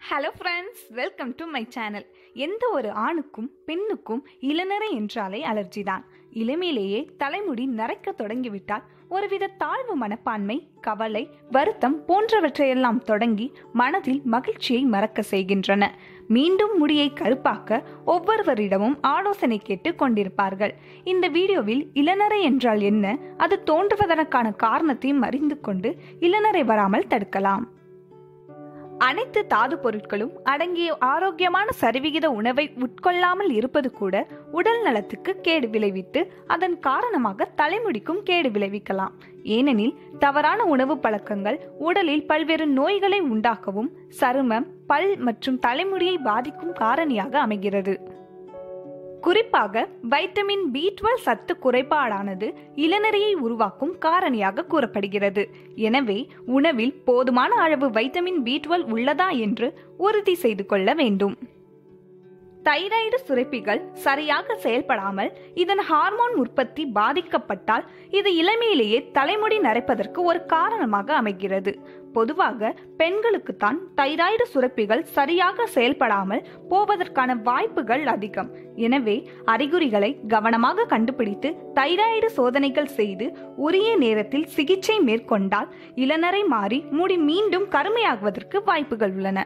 hello friends welcome to my channel எந்த ஒரு ஆணுக்கும் பெண்ணுக்கும் இளநரை என்றாலே அலர்ஜி தான் இளமையிலேயே தலைமுடி நரைக்க தொடங்கிவிட்டால் ஒருவித தாழ்வு மனப்பான்மை கவலை வருத்தம் போன்றவற்றையெல்லாம் தொடங்கி மனதில் மகிழ்ச்சியை மறக்க செய்கின்றன மீண்டும் முடியை கருப்பாக்க ஒவ்வொருவரிடமும் ஆலோசனை கேட்டு கொண்டிருப்பார்கள் இந்த வீடியோவில் இளநரை என்றால் என்ன அது தோன்றுவதற்கான காரணத்தையும் அறிந்து கொண்டு இளநரை வராமல் தடுக்கலாம் அனைத்து தாது பொருட்களும் அடங்கிய ஆரோக்கியமான சரிவிகித உணவை உட்கொள்ளாமல் இருப்பது கூட உடல் நலத்துக்கு கேடு விளைவித்து அதன் காரணமாக தலைமுடிக்கும் கேடு விளைவிக்கலாம் ஏனெனில் தவறான உணவு பழக்கங்கள் உடலில் பல்வேறு நோய்களை உண்டாக்கவும் சருமம் பல் மற்றும் தலைமுடியை பாதிக்கும் காரணியாக அமைகிறது குறிப்பாக வைட்டமின் பி டுவெல் சத்து குறைபாடானது இளநரையை உருவாக்கும் காரணியாக கூறப்படுகிறது எனவே உணவில் போதுமான அளவு வைட்டமின் பி டுவெல் உள்ளதா என்று உறுதி செய்து கொள்ள வேண்டும் தைராய்டு சுரப்பிகள் சரியாக செயல்படாமல் இதன் ஹார்மோன் உற்பத்தி பாதிக்கப்பட்டால் இது இளமையிலேயே தலைமுடி நரைப்பதற்கு ஒரு காரணமாக அமைகிறது பொதுவாக பெண்களுக்குத்தான் தைராய்டு சுரப்பிகள் சரியாக செயல்படாமல் போவதற்கான வாய்ப்புகள் அதிகம் எனவே அறிகுறிகளை கவனமாக கண்டுபிடித்து தைராய்டு சோதனைகள் செய்து உரிய நேரத்தில் சிகிச்சை மேற்கொண்டால் இளநரை மாறி முடி மீண்டும் கருமையாகுவதற்கு வாய்ப்புகள் உள்ளன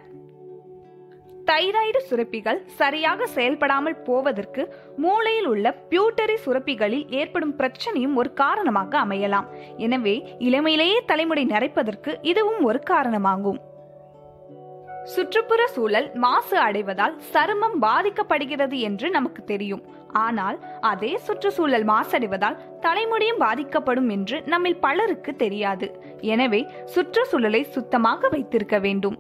தைராய்டு சுரப்பிகள் சரியாக செயல்படாமல் போவதற்கு மூளையில் உள்ள பியூட்டரி சுரப்பிகளில் ஏற்படும் பிரச்சனையும் ஒரு காரணமாக அமையலாம் எனவே இளமையிலேயே தலைமுடி நரைப்பதற்கு இதுவும் ஒரு காரணமாகும் சுற்றுப்புற சூழல் மாசு அடைவதால் சருமம் பாதிக்கப்படுகிறது என்று நமக்கு தெரியும் ஆனால் அதே சுற்றுச்சூழல் மாசடைவதால் தலைமுடியும் பாதிக்கப்படும் என்று நம்மில் பலருக்கு தெரியாது எனவே சுற்றுச்சூழலை சுத்தமாக வைத்திருக்க வேண்டும்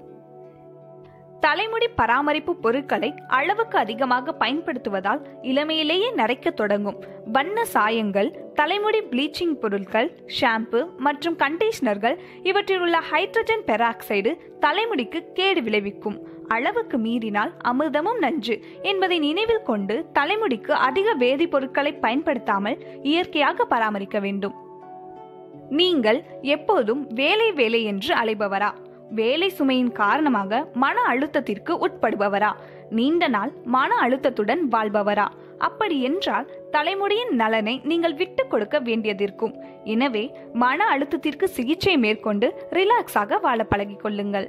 தலைமுடி பராமரிப்பு பொருட்களை அளவுக்கு அதிகமாக பயன்படுத்துவதால் இளமையிலேயே நரைக்க தொடங்கும் வண்ண சாயங்கள் தலைமுடி ப்ளீச்சிங் பொருட்கள் ஷாம்பு மற்றும் கண்டிஷனர்கள் இவற்றில் உள்ள ஹைட்ரஜன் பெராக்சைடு தலைமுடிக்கு கேடு விளைவிக்கும் அளவுக்கு மீறினால் அமிர்தமும் நஞ்சு என்பதை நினைவில் கொண்டு தலைமுடிக்கு அதிக வேதிப்பொருட்களை பயன்படுத்தாமல் இயற்கையாக பராமரிக்க வேண்டும் நீங்கள் எப்போதும் வேலை வேலை என்று அலைபவரா வேலை சுமையின் காரணமாக மன அழுத்தத்திற்கு உட்படுபவரா நீண்ட நாள் மன அழுத்தத்துடன் வாழ்பவரா அப்படி என்றால் தலைமுடியின் நலனை நீங்கள் விட்டு கொடுக்க வேண்டியதிருக்கும் எனவே மன அழுத்தத்திற்கு சிகிச்சை மேற்கொண்டு ரிலாக்ஸாக வாழ பழகிக் கொள்ளுங்கள்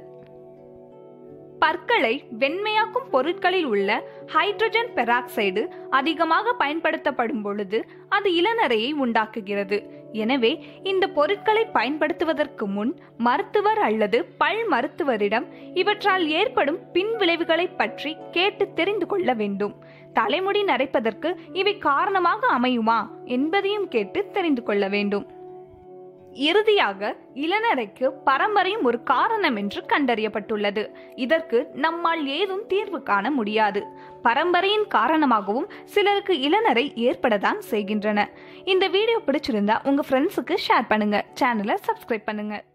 பற்களை வெண்மையாக்கும் பொருட்களில் உள்ள ஹைட்ரஜன் பெராக்சைடு அதிகமாக பயன்படுத்தப்படும் பொழுது அது இளநரையை உண்டாக்குகிறது எனவே இந்த பொருட்களை பயன்படுத்துவதற்கு முன் மருத்துவர் அல்லது பல் மருத்துவரிடம் இவற்றால் ஏற்படும் பின் விளைவுகளை பற்றி கேட்டு தெரிந்து கொள்ள வேண்டும் தலைமுடி நரைப்பதற்கு இவை காரணமாக அமையுமா என்பதையும் கேட்டு தெரிந்து கொள்ள வேண்டும் இறுதியாக இளநரைக்கு பரம்பரையும் ஒரு காரணம் என்று கண்டறியப்பட்டுள்ளது இதற்கு நம்மால் ஏதும் தீர்வு காண முடியாது பரம்பரையின் காரணமாகவும் சிலருக்கு இளநரை ஏற்படத்தான் செய்கின்றன இந்த வீடியோ பிடிச்சிருந்தா உங்க ஃப்ரெண்ட்ஸுக்கு ஷேர் பண்ணுங்க சேனலை சப்ஸ்கிரைப் பண்ணுங்க